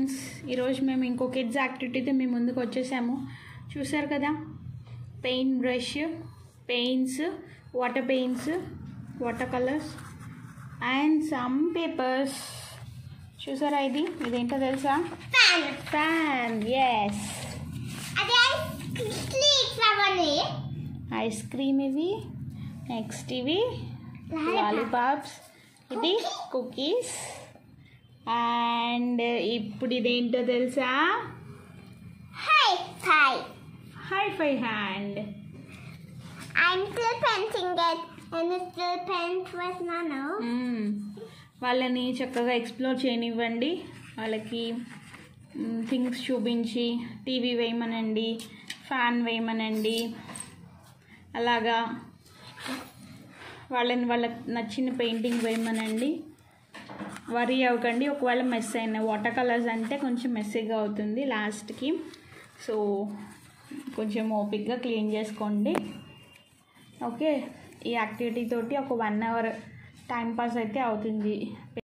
Friends ఈరోజు మేము ఇంకో కిడ్స్ యాక్టివిటీతో మేము ముందుకు వచ్చేసాము చూసారు కదా paint brush paints water paints water colours and some papers చూసారా ఇది ఇదేంటో తెలుసా ఫ్యాన్ ఫ్యాన్ ఎస్ అదే స్లీప్స్ అవన్నీ ఐస్ క్రీమ్ ఇవి నెక్స్ట్ ఇవి లాలీపాప్స్ ఇది కుకీస్ అండ్ ఇప్పుడు ఇదేంటో తెలుసా high high high five hand I'm still painting it and it's still paint with Nano. వాళ్ళని చక్కగా ఎక్స్ప్లోర్ చేయనివ్వండి వాళ్ళకి థింగ్స్ చూపించి టీవీ వేయమనండి ఫ్యాన్ వేయమనండి అలాగా వాళ్ళని వాళ్ళకి నచ్చిన పెయింటింగ్ వేయమనండి వరీ అవ్వకండి ఒకవేళ మెస్ అయిన వాటర్ కలర్స్ అంటే కొంచెం మెస్సీగా అవుతుంది లాస్ట్కి సో కొంచెం ఓపిక్గా క్లీన్ చేసుకోండి ఓకే ఈ యాక్టివిటీ తోటి ఒక వన్ అవర్ టైం పాస్ అయితే అవుతుంది